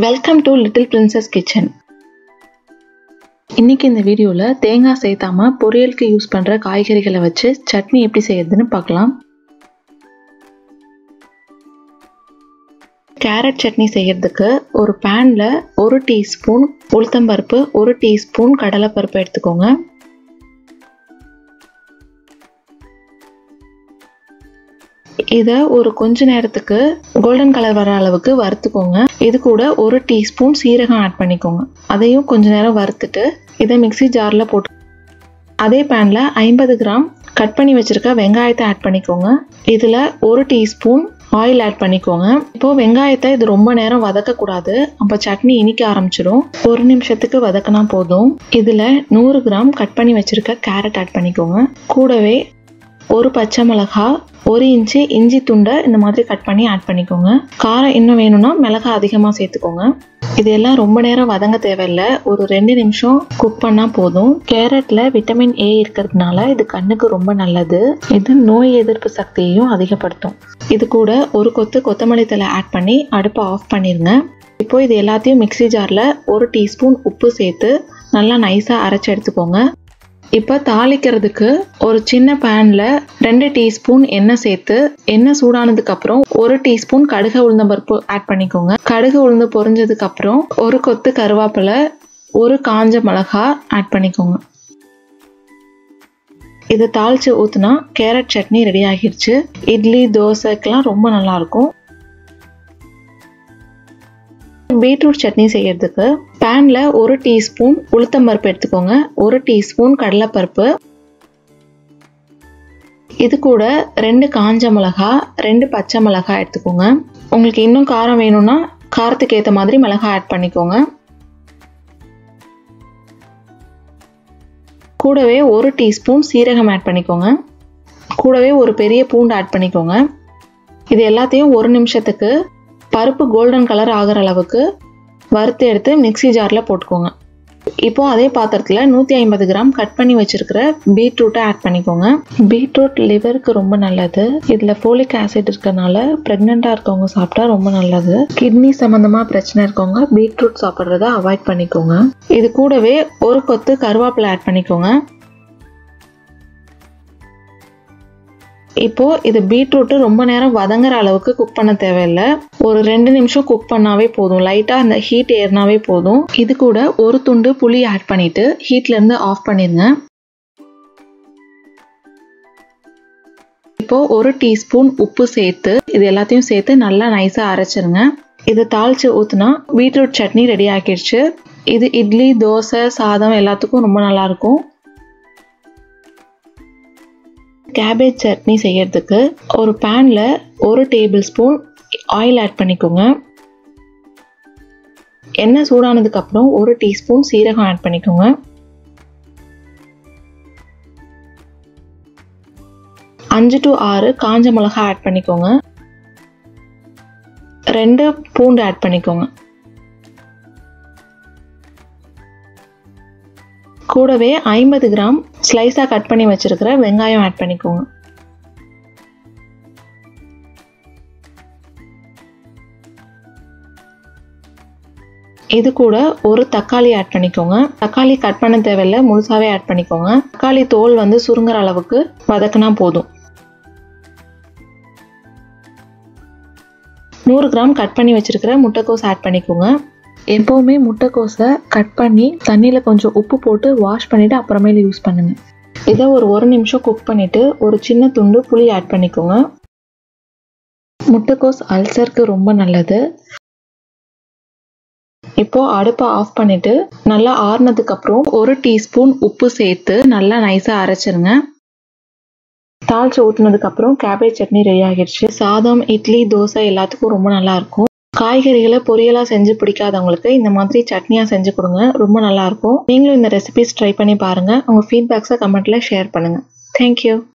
welcome to little princess kitchen இன்னைக்கு இந்த வீடியோவில் தேங்காய் சேர்த்தாம பொரியலுக்கு யூஸ் பண்ணுற காய்கறிகளை வச்சு சட்னி எப்படி செய்யறதுன்னு பார்க்கலாம் கேரட் சட்னி செய்யறதுக்கு ஒரு பேனில் ஒரு டீஸ்பூன் உளுத்தம்பருப்பு ஒரு டீஸ்பூன் கடலைப்பருப்பு எடுத்துக்கோங்க இதை ஒரு கொஞ்ச நேரத்துக்கு கோல்டன் கலர் வர அளவுக்கு வறுத்துக்கோங்க இது கூட ஒரு டீஸ்பூன் சீரகம் ஆட் பண்ணிக்கோங்க அதையும் கொஞ்ச நேரம் வறுத்துட்டு இதை மிக்சி ஜாரில் போட்டு அதே பேனில் ஐம்பது கிராம் கட் பண்ணி வச்சுருக்க வெங்காயத்தை ஆட் பண்ணிக்கோங்க இதில் ஒரு டீஸ்பூன் ஆயில் ஆட் பண்ணிக்கோங்க இப்போ வெங்காயத்தை இது ரொம்ப நேரம் வதக்கக்கூடாது அப்போ சட்னி இனிக்க ஆரம்பிச்சிடும் ஒரு நிமிஷத்துக்கு வதக்கினா போதும் இதில் நூறு கிராம் கட் பண்ணி வச்சுருக்க கேரட் ஆட் பண்ணிக்கோங்க கூடவே ஒரு பச்சை மிளகா ஒரு இன்ச்சு இஞ்சி துண்டை இந்த மாதிரி கட் பண்ணி ஆட் பண்ணிக்கோங்க காரம் இன்னும் வேணும்னா மிளகா அதிகமாக சேர்த்துக்கோங்க இதெல்லாம் ரொம்ப நேரம் வதங்க தேவையில்லை ஒரு ரெண்டு நிமிஷம் குக் பண்ணால் போதும் கேரட்டில் விட்டமின் ஏ இருக்கிறதுனால இது கண்ணுக்கு ரொம்ப நல்லது இது நோய் எதிர்ப்பு சக்தியையும் அதிகப்படுத்தும் இது கூட ஒரு கொத்து கொத்தமல்லி தலை ஆட் பண்ணி அடுப்பை ஆஃப் பண்ணிடுங்க இப்போ இது எல்லாத்தையும் மிக்சி ஜாரில் ஒரு டீஸ்பூன் உப்பு சேர்த்து நல்லா நைஸாக அரைச்சி எடுத்துக்கோங்க இப்போ தாளிக்கிறதுக்கு ஒரு சின்ன பேனில் ரெண்டு டீஸ்பூன் எண்ணெய் சேர்த்து எண்ணெய் சூடானதுக்கு அப்புறம் ஒரு டீஸ்பூன் கடுகு உளுந்தம்பருப்பு ஆட் பண்ணிக்கோங்க கடுகு உளுந்து பொரிஞ்சதுக்கு அப்புறம் ஒரு கொத்து கருவேப்பிலை ஒரு காஞ்ச மிளகா ஆட் பண்ணிக்கோங்க இதை தாளிச்சு ஊற்றுனா கேரட் சட்னி ரெடி ஆகிருச்சு இட்லி தோசைக்கெல்லாம் ரொம்ப நல்லா இருக்கும் பீட்ரூட் சட்னி செய்யறதுக்கு பேனில் ஒரு டீஸ்பூன் உளுத்தம்பருப்பு எடுத்துக்கோங்க ஒரு டீஸ்பூன் கடலைப்பருப்பு இது கூட ரெண்டு காஞ்ச மிளகா ரெண்டு பச்சை மிளகா எடுத்துக்கோங்க உங்களுக்கு இன்னும் காரம் வேணும்னா காரத்துக்கு ஏற்ற மாதிரி மிளகா ஆட் பண்ணிக்கோங்க கூடவே ஒரு டீஸ்பூன் சீரகம் ஆட் பண்ணிக்கோங்க கூடவே ஒரு பெரிய பூண்டு ஆட் பண்ணிக்கோங்க இது எல்லாத்தையும் ஒரு நிமிஷத்துக்கு பருப்பு கோல்டன் கலர் ஆகிற அளவுக்கு வறுத்து எடுத்து மிக்சி ஜாரில் போட்டுக்கோங்க இப்போ அதே பாத்திரத்தில் நூற்றி ஐம்பது கிராம் கட் பண்ணி வச்சுருக்கிற பீட்ரூட்டை ஆட் பண்ணிக்கோங்க பீட்ரூட் லிவருக்கு ரொம்ப நல்லது இதில் ஃபோலிக் ஆசிட் இருக்கிறனால ப்ரெக்னெண்ட்டாக இருக்கவங்க சாப்பிட்டா ரொம்ப நல்லது கிட்னி சம்மந்தமாக பிரச்சனை இருக்கவங்க பீட்ரூட் சாப்பிட்றத அவாய்ட் பண்ணிக்கோங்க இது கூடவே ஒரு கொத்து கருவேப்பிலை ஆட் பண்ணிக்கோங்க இப்போ இது பீட்ரூட்டு ரொம்ப நேரம் வதங்குற அளவுக்கு குக் பண்ண தேவையில்லை ஒரு ரெண்டு நிமிஷம் குக் பண்ணாவே போதும் லைட்டாக அந்த ஹீட் ஏறினாவே போதும் இது கூட ஒரு துண்டு புளி ஆட் பண்ணிட்டு ஹீட்ல இருந்து ஆஃப் பண்ணிருங்க இப்போ ஒரு டீஸ்பூன் உப்பு சேர்த்து இது எல்லாத்தையும் சேர்த்து நல்லா நைஸாக அரைச்சிருங்க இதை தாளிச்சு ஊற்றுனா பீட்ரூட் சட்னி ரெடி ஆக்கிடுச்சு இது இட்லி தோசை சாதம் எல்லாத்துக்கும் ரொம்ப நல்லா இருக்கும் கேபேஜ் சட்னி செய்யறதுக்கு ஒரு பேனில் ஒரு டேபிள் ஸ்பூன் ஆயில் ஆட் பண்ணிக்கோங்க எண்ணெய் சூடானதுக்கப்புறம் ஒரு டீஸ்பூன் சீரகம் ஆட் பண்ணிக்கோங்க அஞ்சு டு ஆறு காஞ்ச மிளகா ஆட் பண்ணிக்கோங்க ரெண்டு பூண்டு ஆட் பண்ணிக்கோங்க கூடவே ஐம்பது கிராம் ஸ்லைஸாக கட் பண்ணி வச்சுருக்கிற வெங்காயம் ஆட் பண்ணிக்கோங்க இது கூட ஒரு தக்காளி ஆட் பண்ணிக்கோங்க தக்காளி கட் பண்ண தேவையில்லை முழுசாவே ஆட் பண்ணிக்கோங்க தக்காளி தோல் வந்து சுருங்குற அளவுக்கு வதக்கினா போதும் நூறு கிராம் கட் பண்ணி வச்சிருக்கிற முட்டைக்கோஸ் ஆட் பண்ணிக்கோங்க எப்போவுமே முட்டைக்கோஸை கட் பண்ணி தண்ணியில் கொஞ்சம் உப்பு போட்டு வாஷ் பண்ணிவிட்டு அப்புறமேல யூஸ் பண்ணுங்கள் இதை ஒரு ஒரு நிமிஷம் குக் பண்ணிவிட்டு ஒரு சின்ன துண்டு புளி ஆட் பண்ணிக்கோங்க முட்டைக்கோஸ் அல்சருக்கு ரொம்ப நல்லது இப்போ அடுப்பை ஆஃப் பண்ணிட்டு நல்லா ஆறுனதுக்கப்புறம் ஒரு டீஸ்பூன் உப்பு சேர்த்து நல்லா நைஸாக அரைச்சிருங்க தாளிச்சு ஊற்றுனதுக்கப்புறம் கேபேஜ் சட்னி ரெடி ஆகிடுச்சு சாதம் இட்லி தோசை எல்லாத்துக்கும் ரொம்ப நல்லா இருக்கும் காய்கறிகளை பொரியலாக செஞ்சு பிடிக்காதவங்களுக்கு இந்த மாதிரி சட்னியாக செஞ்சு கொடுங்க ரொம்ப நல்லாயிருக்கும் நீங்களும் இந்த ரெசிபிஸ் ட்ரை பண்ணி பாருங்கள் உங்கள் ஃபீட்பேக்ஸை கமெண்ட்டில் ஷேர் பண்ணுங்கள் தேங்க்யூ